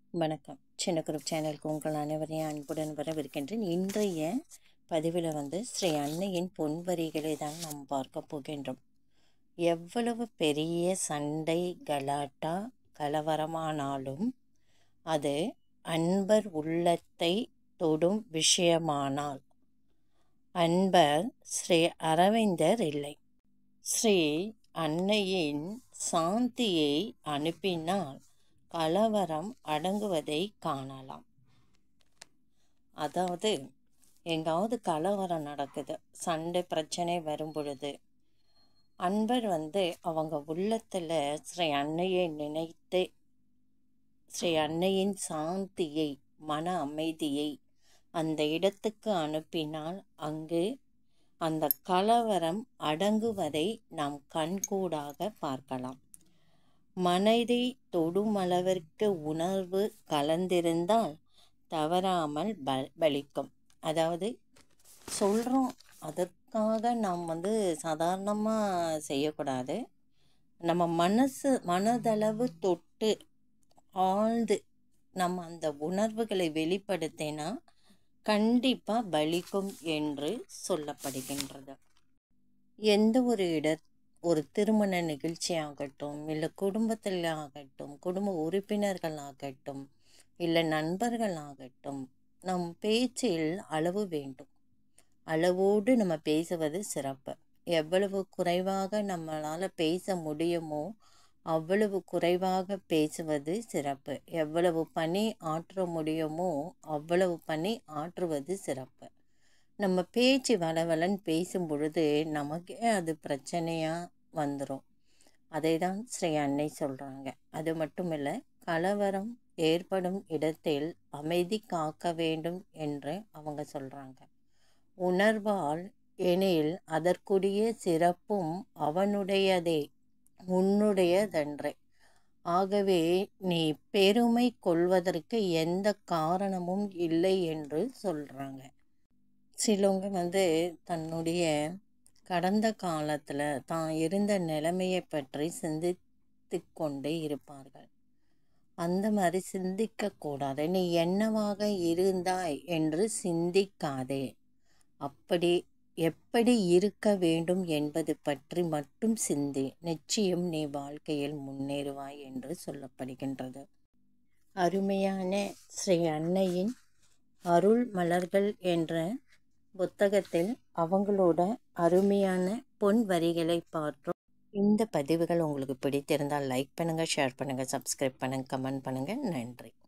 வணக்கம் சின்ன குரூப் சேனலுக்கு உங்கள் அனைவரையும் அன்புடன் வரவிருக்கின்றேன் இன்றைய பதிவில் வந்து ஸ்ரீ அன்னையின் பொன்வரிகளை தான் நாம் பார்க்க போகின்றோம் எவ்வளவு பெரிய சண்டை கலாட்டா கலவரமானாலும் அது அன்பர் உள்ளத்தை தொடும் விஷயமானால் அன்பர் ஸ்ரீ அரவிந்தர் இல்லை ஸ்ரீ அன்னையின் சாந்தியை அனுப்பினால் கலவரம் அடங்குவதை காணலாம் அதாவது எங்காவது கலவரம் நடக்குது சண்டை பிரச்சனை வரும் பொழுது அன்பர் வந்து அவங்க உள்ளத்தில் ஸ்ரீ அன்னையை நினைத்து ஸ்ரீ அன்னையின் சாந்தியை மன அமைதியை அந்த இடத்துக்கு அனுப்பினால் அங்கு அந்த கலவரம் அடங்குவதை நாம் கண்கூடாக பார்க்கலாம் மனதை தொடுமளவிற்கு உணர்வு கலந்திருந்தால் தவறாமல் ப பலிக்கும் அதாவது சொல்கிறோம் அதற்காக நாம் வந்து சாதாரணமாக செய்யக்கூடாது நம்ம மனசு மனதளவு தொட்டு ஆழ்ந்து நம்ம அந்த உணர்வுகளை வெளிப்படுத்தினா கண்டிப்பாக பலிக்கும் என்று சொல்லப்படுகின்றது எந்த ஒரு இட ஒரு திருமண நிகழ்ச்சி ஆகட்டும் இல்லை குடும்பத்தில் ஆகட்டும் குடும்ப உறுப்பினர்கள் ஆகட்டும் இல்லை நண்பர்கள் ஆகட்டும் நம் பேச்சில் அளவு வேண்டும் அளவோடு நம்ம பேசுவது சிறப்பு எவ்வளவு குறைவாக நம்மளால் பேச முடியுமோ அவ்வளவு குறைவாக பேசுவது சிறப்பு எவ்வளவு பணி ஆற்ற முடியுமோ அவ்வளவு பணி ஆற்றுவது சிறப்பு நம்ம பேச்சு வளவலன்னு பேசும் பொழுது நமக்கே அது பிரச்சனையாக வந்துடும் அதை தான் ஸ்ரீ அன்னை சொல்கிறாங்க அது மட்டும் இல்லை கலவரம் ஏற்படும் இடத்தில் அமைதி காக்க வேண்டும் என்று அவங்க சொல்கிறாங்க உணர்வால் எனில் அதற்குரிய சிறப்பும் அவனுடையதே உன்னுடையதன்றே ஆகவே நீ பெருமை கொள்வதற்கு எந்த காரணமும் இல்லை என்று சொல்கிறாங்க சிலவங்க வந்து தன்னுடைய கடந்த காலத்தில் தான் இருந்த நிலைமையை பற்றி சிந்தித்து கொண்டே இருப்பார்கள் அந்த மாதிரி சிந்திக்கக்கூடாது நீ என்னவாக இருந்தாய் என்று சிந்திக்காதே அப்படி எப்படி இருக்க வேண்டும் என்பது பற்றி மட்டும் சிந்தி நிச்சயம் நீ வாழ்க்கையில் முன்னேறுவாய் என்று சொல்லப்படுகின்றது அருமையான ஸ்ரீ அன்னையின் அருள் மலர்கள் என்ற புத்தகத்தில் அவங்களோட அருமையான பொன் வரிகளை பார்த்தோம் இந்த பதிவுகள் உங்களுக்கு பிடித்திருந்தால் லைக் பண்ணுங்கள் ஷேர் பண்ணுங்கள் சப்ஸ்கிரைப் பண்ணுங்கள் கமெண்ட் பண்ணுங்கள் நன்றி